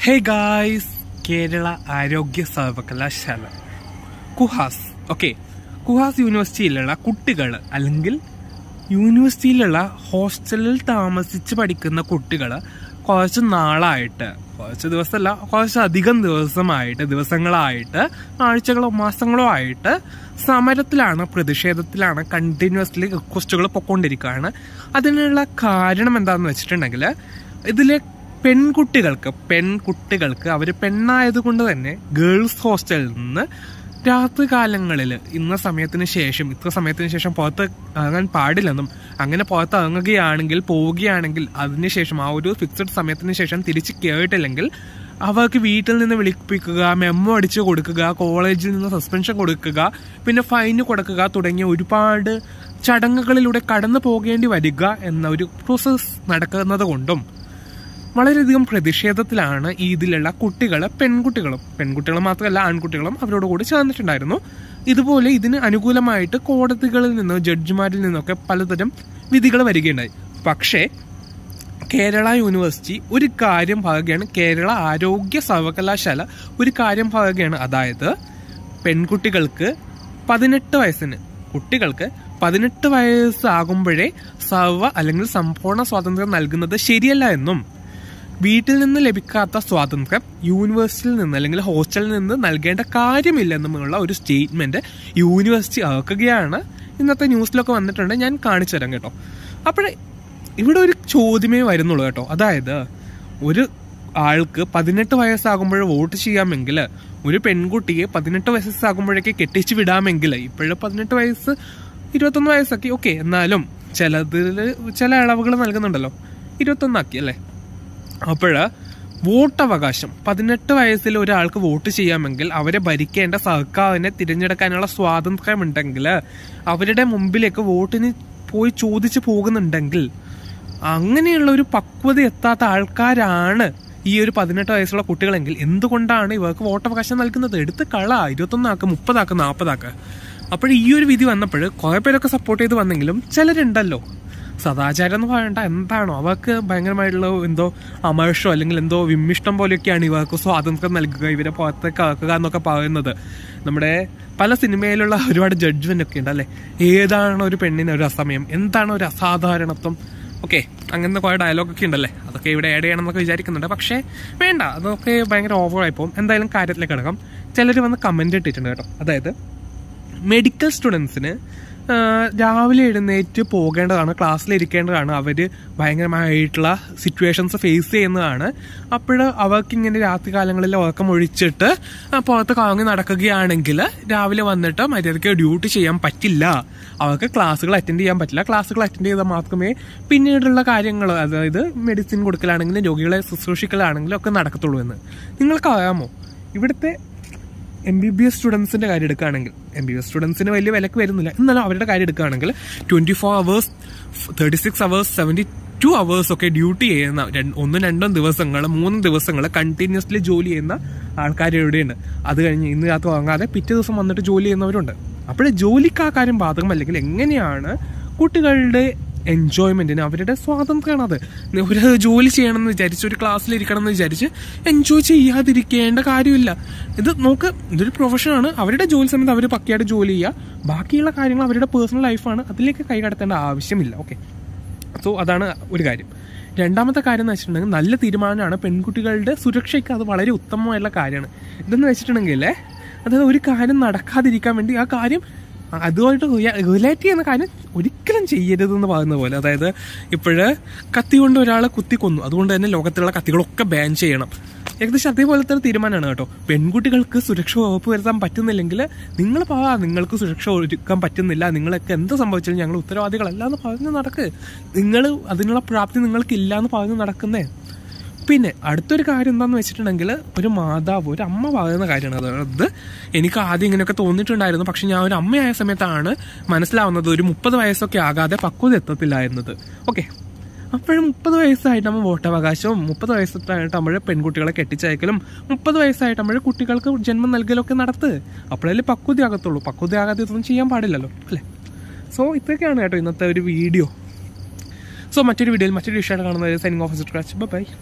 hey guys Kerala ആരോഗ്യ സർവകലാശാല KUHAS okay KUHAS യൂണിവേഴ്സിറ്റിയിലുള്ള കുട്ടികൾ അല്ലെങ്കിൽ യൂണിവേഴ്സിറ്റിയിലുള്ള ഹോസ്റ്റലിൽ താമസിച്ച് പഠിക്കുന്ന കുട്ടികൾ കുറച്ച് നാളായിട്ട് കുറച്ച് ദിവസമല്ല കുറച്ച് അധികം ദിവസമായിട്ട് ദിവസങ്ങളായിട്ട് ആഴ്ചകളോ മാസങ്ങളോ ആയിട്ട് സമരത്തിലാണ് പ്രതിഷേധത്തിലാണ് കണ്ടിന്യൂസ്ലി റിക്വസ്റ്റുകൾ പൊക്കോണ്ടിരിക്കുകയാണ് അതിനുള്ള കാരണം എന്താണെന്ന് വെച്ചിട്ടുണ്ടെങ്കിൽ ഇതിലെ പെൺകുട്ടികൾക്ക് പെൺകുട്ടികൾക്ക് അവർ പെണ്ണായതുകൊണ്ട് തന്നെ ഗേൾസ് ഹോസ്റ്റലിൽ നിന്ന് രാത്രി കാലങ്ങളിൽ ഇന്ന സമയത്തിന് ശേഷം ഇത്ര സമയത്തിന് ശേഷം പുറത്ത് ഇറങ്ങാൻ പാടില്ലെന്നും അങ്ങനെ പുറത്ത് ഇറങ്ങുകയാണെങ്കിൽ പോവുകയാണെങ്കിൽ അതിനുശേഷം ആ ഒരു ഫിക്സഡ് സമയത്തിന് ശേഷം തിരിച്ച് കയറിയിട്ടില്ലെങ്കിൽ അവർക്ക് വീട്ടിൽ നിന്ന് വിളിപ്പിക്കുക മെമ്മോ അടിച്ചു കൊടുക്കുക കോളേജിൽ നിന്ന് സസ്പെൻഷൻ കൊടുക്കുക പിന്നെ ഫൈന് കൊടുക്കുക തുടങ്ങിയ ഒരുപാട് ചടങ്ങുകളിലൂടെ കടന്നു പോകേണ്ടി വരിക എന്ന ഒരു പ്രോസസ് നടക്കുന്നത് കൊണ്ടും വളരെയധികം പ്രതിഷേധത്തിലാണ് ഈ ഇതിലുള്ള കുട്ടികൾ പെൺകുട്ടികളും പെൺകുട്ടികൾ മാത്രമല്ല ആൺകുട്ടികളും അവരോട് കൂടി ചേർന്നിട്ടുണ്ടായിരുന്നു ഇതുപോലെ ഇതിന് അനുകൂലമായിട്ട് കോടതികളിൽ നിന്നോ ജഡ്ജിമാരിൽ നിന്നൊക്കെ പലതരം വിധികൾ വരികയുണ്ടായി പക്ഷേ കേരള യൂണിവേഴ്സിറ്റി ഒരു കാര്യം പറയുകയാണ് കേരള ആരോഗ്യ സർവകലാശാല ഒരു കാര്യം പറയുകയാണ് അതായത് പെൺകുട്ടികൾക്ക് പതിനെട്ട് വയസ്സിന് കുട്ടികൾക്ക് പതിനെട്ട് വയസ്സാകുമ്പോഴേ സർവ അല്ലെങ്കിൽ സമ്പൂർണ്ണ സ്വാതന്ത്ര്യം നൽകുന്നത് ശരിയല്ല എന്നും വീട്ടിൽ നിന്ന് ലഭിക്കാത്ത സ്വാതന്ത്ര്യം യൂണിവേഴ്സിറ്റിയിൽ നിന്ന് അല്ലെങ്കിൽ ഹോസ്റ്റലിൽ നിന്ന് നൽകേണ്ട കാര്യമില്ലെന്നുമുള്ള ഒരു സ്റ്റേറ്റ്മെന്റ് യൂണിവേഴ്സിറ്റി ഇറക്കുകയാണ് ഇന്നത്തെ ന്യൂസിലൊക്കെ വന്നിട്ടുണ്ട് ഞാൻ കാണിച്ചു തരാം കേട്ടോ അപ്പോഴേ ഇവിടെ ഒരു ചോദ്യമേ വരുന്നുള്ളൂ കേട്ടോ അതായത് ഒരു ആൾക്ക് പതിനെട്ട് വയസ്സാകുമ്പോൾ വോട്ട് ചെയ്യാമെങ്കിൽ ഒരു പെൺകുട്ടിയെ പതിനെട്ട് വയസ്സാകുമ്പോഴേക്ക് കെട്ടിച്ചു വിടാമെങ്കിൽ ഇപ്പോഴും പതിനെട്ട് വയസ്സ് ഇരുപത്തൊന്ന് വയസ്സൊക്കെ ഓക്കെ എന്നാലും ചിലതിൽ ചില ഇളവുകൾ നൽകുന്നുണ്ടല്ലോ ഇരുപത്തൊന്നാക്കി അല്ലേ അപ്പോഴ് വോട്ടവകാശം പതിനെട്ട് വയസ്സിൽ ഒരാൾക്ക് വോട്ട് ചെയ്യാമെങ്കിൽ അവരെ ഭരിക്കേണ്ട സർക്കാരിനെ തിരഞ്ഞെടുക്കാനുള്ള സ്വാതന്ത്ര്യമുണ്ടെങ്കിൽ അവരുടെ മുമ്പിലേക്ക് വോട്ടിന് പോയി ചോദിച്ചു പോകുന്നുണ്ടെങ്കിൽ അങ്ങനെയുള്ള ഒരു പക്വത എത്താത്ത ആൾക്കാരാണ് ഈ ഒരു പതിനെട്ട് വയസ്സുള്ള കുട്ടികളെങ്കിൽ എന്തുകൊണ്ടാണ് ഇവർക്ക് വോട്ടവകാശം നൽകുന്നത് എടുത്ത് കള ഇരുപത്തൊന്നാക്ക് മുപ്പതാക്ക് നാൽപ്പതാക്ക് അപ്പോൾ ഈ ഒരു വിധി വന്നപ്പോൾ കുറെ പേരൊക്കെ സപ്പോർട്ട് ചെയ്ത് വന്നെങ്കിലും ചിലരുണ്ടല്ലോ സദാചാരം എന്ന് പറയണ്ട എന്താണോ അവർക്ക് ഭയങ്കരമായിട്ടുള്ള എന്തോ അമർഷോ അല്ലെങ്കിൽ എന്തോ വിമ്മിഷ്ടം പോലെയൊക്കെയാണ് ഇവർക്ക് സ്വാതന്ത്ര്യം നൽകുക ഇവരെ പുറത്തേക്ക് ആക്കുക എന്നൊക്കെ പറയുന്നത് നമ്മുടെ പല സിനിമയിലുള്ള ഒരുപാട് ജഡ്ജ്മെന്റ് ഒക്കെ ഉണ്ട് അല്ലെ ഏതാണ് ഒരു പെണ്ണിന് ഒരു അസമയം എന്താണ് ഒരു അസാധാരണത്വം ഓക്കെ അങ്ങനത്തെ കുറെ ഡയലോഗൊക്കെ ഉണ്ടല്ലേ അതൊക്കെ ഇവിടെ ആഡ് ചെയ്യണം എന്നൊക്കെ വിചാരിക്കുന്നുണ്ട് പക്ഷേ വേണ്ട അതൊക്കെ ഭയങ്കര ഓവറായി പോകും എന്തായാലും കാര്യത്തിലേക്ക് കിടക്കാം ചിലർ വന്ന് കമന്റ് ഇട്ടിട്ടുണ്ട് കേട്ടോ അതായത് മെഡിക്കൽ സ്റ്റുഡൻസിന് രാവിലെ എഴുന്നേറ്റ് പോകേണ്ടതാണ് ക്ലാസ്സിൽ ഇരിക്കേണ്ടതാണ് അവർ ഭയങ്കരമായിട്ടുള്ള സിറ്റുവേഷൻസ് ഫേസ് ചെയ്യുന്നതാണ് അപ്പോൾ അവർക്ക് ഇങ്ങനെ രാത്രി കാലങ്ങളിൽ ഉറക്കം ഒഴിച്ചിട്ട് പുറത്ത് കറങ്ങി നടക്കുകയാണെങ്കിൽ രാവിലെ വന്നിട്ട് മര്യാദയ്ക്ക് ഡ്യൂട്ടി ചെയ്യാൻ പറ്റില്ല അവർക്ക് ക്ലാസ്സുകൾ അറ്റൻഡ് ചെയ്യാൻ പറ്റില്ല ക്ലാസ്സുകൾ അറ്റൻഡ് ചെയ്താൽ മാത്രമേ പിന്നീടുള്ള കാര്യങ്ങൾ അതായത് മെഡിസിൻ കൊടുക്കലാണെങ്കിലും രോഗികളെ ശുശ്രൂഷിക്കലാണെങ്കിലും ഒക്കെ നടക്കത്തുള്ളൂ എന്ന് നിങ്ങൾക്ക് അറിയാമോ ഇവിടുത്തെ എം ബി ബി എസ് സ്റ്റുഡൻസിന്റെ കാര്യം എടുക്കുകയാണെങ്കിൽ എം ബി ബി എസ് സ്റ്റുഡൻസിന് വലിയ വിലക്ക് വരുന്നില്ല എന്നാലും അവരുടെ കാര്യം എടുക്കുകയാണെങ്കിൽ twenty four hours thirty six hours seventy two hours ഒക്കെ ഡ്യൂട്ടി ചെയ്യുന്ന ഒന്നും രണ്ടും ദിവസങ്ങൾ മൂന്നും ദിവസങ്ങൾ കണ്ടിന്യൂസ്ലി ജോലി ചെയ്യുന്ന ആൾക്കാർ ഇവിടെയുണ്ട് അത് കഴിഞ്ഞ് ഇന്ന് രാത്രി വാങ്ങാതെ പിറ്റേ ദിവസം വന്നിട്ട് ജോലി ചെയ്യുന്നവരുണ്ട് അപ്പോഴേ ജോലിക്ക് ആ കാര്യം ബാധകമല്ലെങ്കിൽ എങ്ങനെയാണ് കുട്ടികളുടെ എൻജോയ്മെന്റിന് അവരുടെ സ്വാതന്ത്ര്യമാണ് അത് ഒരു ജോലി ചെയ്യണമെന്ന് വിചാരിച്ച് ഒരു ക്ലാസ്സിൽ ഇരിക്കണം എന്ന് വിചാരിച്ച് എൻജോയ് ചെയ്യാതിരിക്കേണ്ട കാര്യമില്ല ഇത് നോക്ക് ഇതൊരു പ്രൊഫഷനാണ് അവരുടെ ജോലി സമയത്ത് അവർ പക്കയായിട്ട് ജോലി ചെയ്യുക ബാക്കിയുള്ള കാര്യങ്ങൾ അവരുടെ പേഴ്സണൽ ലൈഫാണ് അതിലേക്ക് കൈ കടത്തേണ്ട ആവശ്യമില്ല ഓക്കെ സോ അതാണ് ഒരു കാര്യം രണ്ടാമത്തെ കാര്യം എന്ന് വെച്ചിട്ടുണ്ടെങ്കിൽ നല്ല തീരുമാനമാണ് പെൺകുട്ടികളുടെ സുരക്ഷയ്ക്ക് അത് വളരെ ഉത്തമമായിട്ടുള്ള കാര്യമാണ് ഇതെന്ന് വെച്ചിട്ടുണ്ടെങ്കിൽ അതായത് ഒരു കാര്യം നടക്കാതിരിക്കാൻ വേണ്ടി ആ കാര്യം അതുമായിട്ട് റിലേറ്റ് ചെയ്യുന്ന കാര്യം ഒരിക്കലും ചെയ്യരുത് എന്ന് പറയുന്ന പോലെ അതായത് ഇപ്പോഴ് കത്തി കൊണ്ട് ഒരാളെ കുത്തി കൊന്നു അതുകൊണ്ട് തന്നെ ലോകത്തിലുള്ള കത്തികളൊക്കെ ബാൻ ചെയ്യണം ഏകദേശം അതേപോലത്തെ ഒരു തീരുമാനമാണ് കേട്ടോ പെൺകുട്ടികൾക്ക് സുരക്ഷ ഉറപ്പുവരുത്താൻ പറ്റുന്നില്ലെങ്കിൽ നിങ്ങൾ പറയാ നിങ്ങൾക്ക് സുരക്ഷ ഒരുക്കാൻ പറ്റുന്നില്ല നിങ്ങളൊക്കെ എന്ത് സംഭവിച്ചാലും ഞങ്ങൾ ഉത്തരവാദികളല്ല എന്ന് പറഞ്ഞ് നടക്ക് നിങ്ങൾ അതിനുള്ള പ്രാപ്തി നിങ്ങൾക്ക് ഇല്ല എന്ന് പറഞ്ഞ് നടക്കുന്നേ പിന്നെ അടുത്തൊരു കാര്യം എന്താണെന്ന് വെച്ചിട്ടുണ്ടെങ്കിൽ ഒരു മാതാവ് ഒരു അമ്മ പറയുന്ന കാര്യമാണ് അതായത് എനിക്ക് ആദ്യം ഇങ്ങനെയൊക്കെ തോന്നിയിട്ടുണ്ടായിരുന്നു പക്ഷെ ഞാൻ ഒരു അമ്മയായ സമയത്താണ് മനസ്സിലാവുന്നത് ഒരു മുപ്പത് വയസ്സൊക്കെ ആകാതെ പക്വത എത്തത്തില്ലായിരുന്നത് ഓക്കെ അപ്പോഴും മുപ്പത് വയസ്സായിട്ട് നമ്മൾ വോട്ടവകാശവും മുപ്പത് വയസ്സായിട്ട് നമ്മൾ പെൺകുട്ടികളെ കെട്ടിച്ചയക്കലും മുപ്പത് വയസ്സായിട്ട് നമ്മൾ കുട്ടികൾക്ക് ജന്മം നൽകലൊക്കെ നടത്ത് അപ്പോഴല്ലേ പക്വതയാകത്തുള്ളൂ പക്വതയാകാതെ ഇതൊന്നും ചെയ്യാൻ പാടില്ലല്ലോ അല്ലേ സോ ഇതൊക്കെയാണ് കേട്ടോ ഇന്നത്തെ ഒരു വീഡിയോ സോ മറ്റൊരു വീഡിയോയിൽ മറ്റൊരു വിഷയമായിട്ട് കാണുന്നത് സൈനിങ് ഓഫീസർ ബൈ